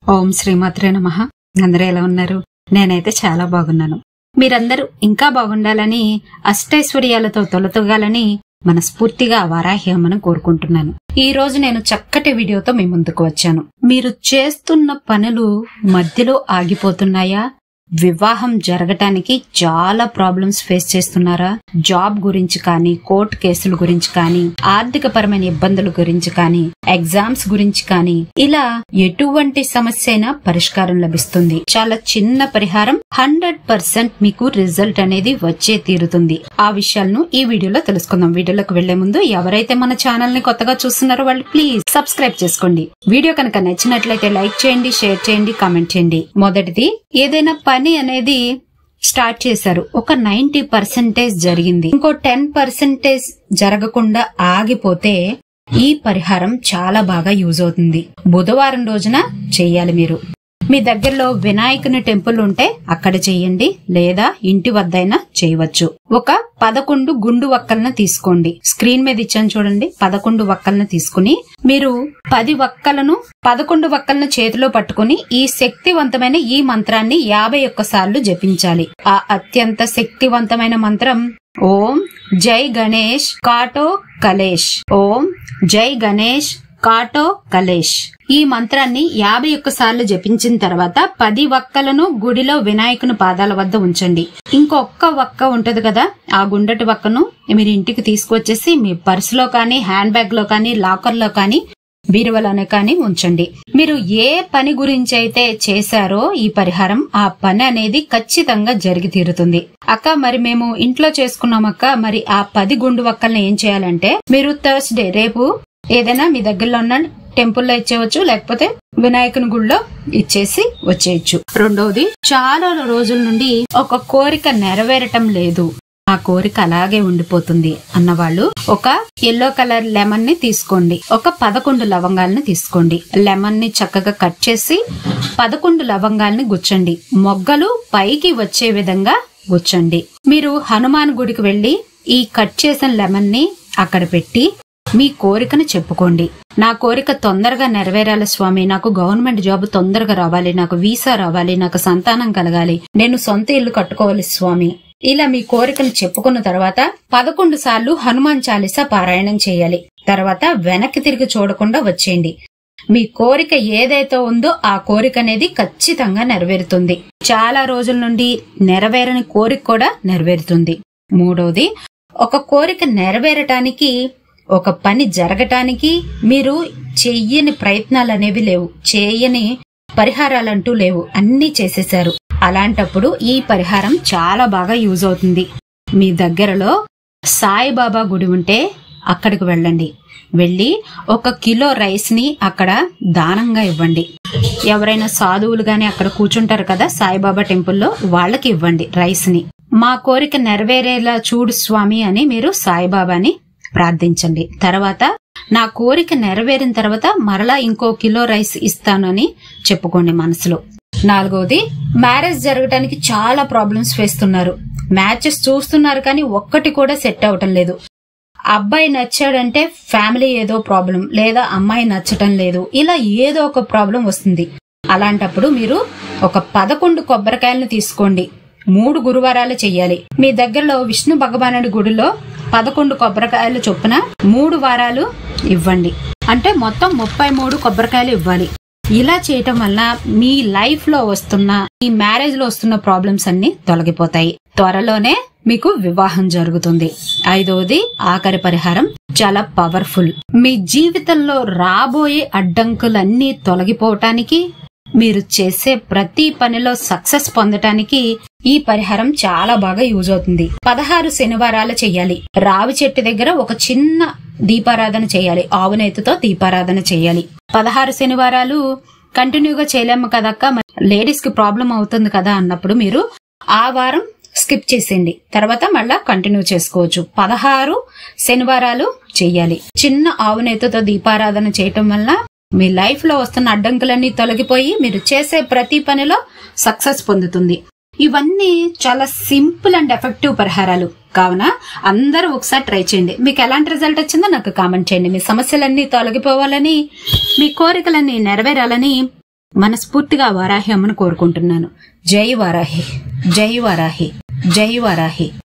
ఓం శ్రీమాత్రే నమ అందరూ ఎలా ఉన్నారు నేనైతే చాలా బాగున్నాను మీరందరూ ఇంకా బాగుండాలని అష్టైశ్వర్యాలతో తొలతొగాలని మనస్ఫూర్తిగా ఆ వారాహి అమ్మను కోరుకుంటున్నాను ఈ రోజు నేను చక్కటి వీడియోతో మీ ముందుకు వచ్చాను మీరు చేస్తున్న పనులు మధ్యలో ఆగిపోతున్నాయా వివాహం జరగటానికి చాలా ప్రాబ్లమ్స్ ఫేస్ చేస్తున్నారా జాబ్ గురించి కానీ కోర్టు కేసుల గురించి కానీ ఆర్థిక పరమైన ఇబ్బందుల గురించి కానీ ఎగ్జామ్స్ గురించి కానీ ఇలా ఎటువంటి సమస్య అయినా పరిష్కారం లభిస్తుంది చాలా చిన్న పరిహారం హండ్రెడ్ పర్సెంట్ మీకు రిజల్ట్ అనేది వచ్చే తీరుతుంది ఆ విషయాలను ఈ వీడియోలో తెలుసుకుందాం వీడియోలోకి వెళ్లే ముందు ఎవరైతే మన ఛానల్ ని కొత్తగా చూస్తున్నారో వాళ్ళు ప్లీజ్ సబ్స్క్రైబ్ చేసుకోండి వీడియో కనుక నచ్చినట్లయితే లైక్ చేయండి షేర్ చేయండి కామెంట్ చేయండి మొదటిది ఏదైనా పని అనేది స్టార్ట్ చేశారు ఒక నైన్టీ పర్సెంటేజ్ జరిగింది ఇంకో టెన్ పర్సెంటేజ్ జరగకుండా ఆగిపోతే ఈ పరిహారం చాలా బాగా యూజ్ అవుతుంది బుధవారం రోజున చెయ్యాలి మీరు మీ దగ్గరలో వినాయకుని టెంపుల్ ఉంటే అక్కడ చెయ్యండి లేదా ఇంటి వద్దైనా చేయవచ్చు ఒక పదకొండు గుండు వక్కలను తీసుకోండి స్క్రీన్ మీద ఇచ్చాను చూడండి పదకొండు వక్కలను తీసుకుని మీరు పది వక్కలను పదకొండు వక్కలను చేతిలో పట్టుకుని ఈ శక్తివంతమైన ఈ మంత్రాన్ని యాభై ఒక్క సార్లు జపించాలి ఆ అత్యంత శక్తివంతమైన మంత్రం ఓం జై గణేష్ కాటో కలేష్ ఓం జై గణేష్ కాటో కలేష్ ఈ మంత్రాన్ని యాభై ఒక్క సార్లు జపించిన తర్వాత పది వక్కలను గుడిలో వినాయకుని పాదాల వద్ద ఉంచండి ఇంకొక్క వక్క ఉంటది కదా ఆ గుండటి వక్కను మీరు ఇంటికి తీసుకొచ్చేసి మీ పర్సులో కానీ హ్యాండ్ బ్యాగ్ లో కానీ లాకర్ లో కానీ బీరువలోనే కానీ ఉంచండి మీరు ఏ పని గురించి అయితే చేశారో ఈ పరిహారం ఆ పని అనేది ఖచ్చితంగా జరిగి తీరుతుంది అక్క మరి మేము ఇంట్లో చేసుకున్నాం అక్క మరి ఆ పది గుండు వక్కల్ని ఏం చేయాలంటే మీరు థర్స్డే రేపు ఏదైనా మీ దగ్గరలో ఉన్న టెంపుల్లో ఇచ్చేయచ్చు లేకపోతే వినాయకుని గుళ్ళో ఇచ్చేసి వచ్చేయచ్చు రెండవది చాలా రోజుల నుండి ఒక కోరిక నెరవేరటం లేదు ఆ కోరిక అలాగే ఉండిపోతుంది అన్నవాళ్ళు ఒక ఎల్లో కలర్ లెమన్ ని తీసుకోండి ఒక పదకొండు లవంగాల్ని తీసుకోండి లెమన్ ని చక్కగా కట్ చేసి పదకొండు లవంగాల్ని గుచ్చండి మొగ్గలు పైకి వచ్చే విధంగా గుచ్చండి మీరు హనుమాన్ గుడికి వెళ్లి ఈ కట్ చేసిన లెమన్ ని అక్కడ పెట్టి మీ కోరికను చెప్పుకోండి నా కోరిక తొందరగా నెరవేరాలి స్వామి నాకు గవర్నమెంట్ జాబ్ తొందరగా రావాలి నాకు వీసా రావాలి నాకు సంతానం కలగాలి నేను సొంత ఇల్లు కట్టుకోవాలి స్వామి ఇలా మీ కోరికను చెప్పుకున్న తర్వాత పదకొండు సార్లు హనుమాన్ చాలీసా పారాయణం చేయాలి తర్వాత వెనక్కి తిరిగి చూడకుండా వచ్చేయండి మీ కోరిక ఏదైతే ఉందో ఆ కోరిక అనేది ఖచ్చితంగా నెరవేరుతుంది చాలా రోజుల నుండి నెరవేరని కోరిక కూడా నెరవేరుతుంది మూడవది ఒక కోరిక నెరవేరటానికి ఒక పని జరగటానికి మీరు చెయ్యని ప్రయత్నాలు అనేవి లేవు చేయని పరిహారాలంటూ లేవు అన్నీ చేసేశారు అలాంటప్పుడు ఈ పరిహారం చాలా బాగా యూజ్ అవుతుంది మీ దగ్గరలో సాయిబాబా గుడి ఉంటే అక్కడికి వెళ్ళండి వెళ్ళి ఒక కిలో రైస్ ని అక్కడ దానంగా ఇవ్వండి ఎవరైనా సాధువులు గాని అక్కడ కూర్చుంటారు కదా సాయిబాబా టెంపుల్లో వాళ్ళకి ఇవ్వండి రైస్ ని మా కోరిక నెరవేరేలా చూడు స్వామి అని మీరు సాయిబాబాని ప్రార్థించండి తర్వాత నా కోరిక నెరవేరిన తర్వాత మరలా ఇంకో కిలో రైస్ ఇస్తానని చెప్పుకోండి మనసులో నాలుగవది మ్యారేజ్ జరగడానికి చాలా ప్రాబ్లమ్స్ వేస్తున్నారు మ్యాచెస్ చూస్తున్నారు కానీ ఒక్కటి కూడా సెట్ అవటం లేదు అబ్బాయి నచ్చాడంటే ఫ్యామిలీ ఏదో ప్రాబ్లం లేదా అమ్మాయి నచ్చటం లేదు ఇలా ఏదో ఒక ప్రాబ్లం వస్తుంది అలాంటప్పుడు మీరు ఒక పదకొండు కొబ్బరికాయలను తీసుకోండి మూడు గురువారాలు చెయ్యాలి మీ దగ్గరలో విష్ణు భగవానుడి గుడిలో పదకొండు కొబ్బరికాయలు చొప్పున మూడు వారాలు ఇవ్వండి అంటే మొత్తం ముప్పై మూడు కొబ్బరికాయలు ఇవ్వాలి ఇలా చేయటం వల్ల మీ లైఫ్ లో వస్తున్న ఈ మ్యారేజ్ లో వస్తున్న ప్రాబ్లమ్స్ అన్ని తొలగిపోతాయి త్వరలోనే మీకు వివాహం జరుగుతుంది ఐదవది ఆఖరి పరిహారం చాలా పవర్ఫుల్ మీ జీవితంలో రాబోయే అడ్డంకులన్నీ తొలగిపోవటానికి మీరు చేసే ప్రతి పనిలో సక్సెస్ పొందటానికి ఈ పరిహారం చాలా బాగా యూజ్ అవుతుంది పదహారు శనివారాలు చెయ్యాలి రావి చెట్టు దగ్గర ఒక చిన్న దీపారాధన చేయాలి ఆవునేతితో దీపారాధన చేయాలి పదహారు శనివారాలు కంటిన్యూగా చేయలేము కదక్క లేడీస్ కి ప్రాబ్లం అవుతుంది కదా అన్నప్పుడు మీరు ఆ వారం స్కిప్ చేసేయండి తర్వాత మళ్ళా కంటిన్యూ చేసుకోవచ్చు పదహారు శనివారాలు చెయ్యాలి చిన్న ఆవునేతితో దీపారాధన చేయటం వల్ల మీ లైఫ్ లో వస్తున్న అడ్డంకులన్నీ తొలగిపోయి మీరు చేసే ప్రతి పనిలో సక్సెస్ పొందుతుంది ఇవన్నీ చాలా సింపుల్ అండ్ ఎఫెక్టివ్ పరిహారాలు కావున అందరూ ఒకసారి ట్రై చేయండి మీకు ఎలాంటి రిజల్ట్ వచ్చిందో నాకు కామెంట్ చేయండి మీ సమస్యలన్నీ తొలగిపోవాలని మీ కోరికలన్నీ నెరవేరాలని మనస్ఫూర్తిగా వారాహి అమ్మను కోరుకుంటున్నాను జై వారాహి జై వారాహి జై వారాహి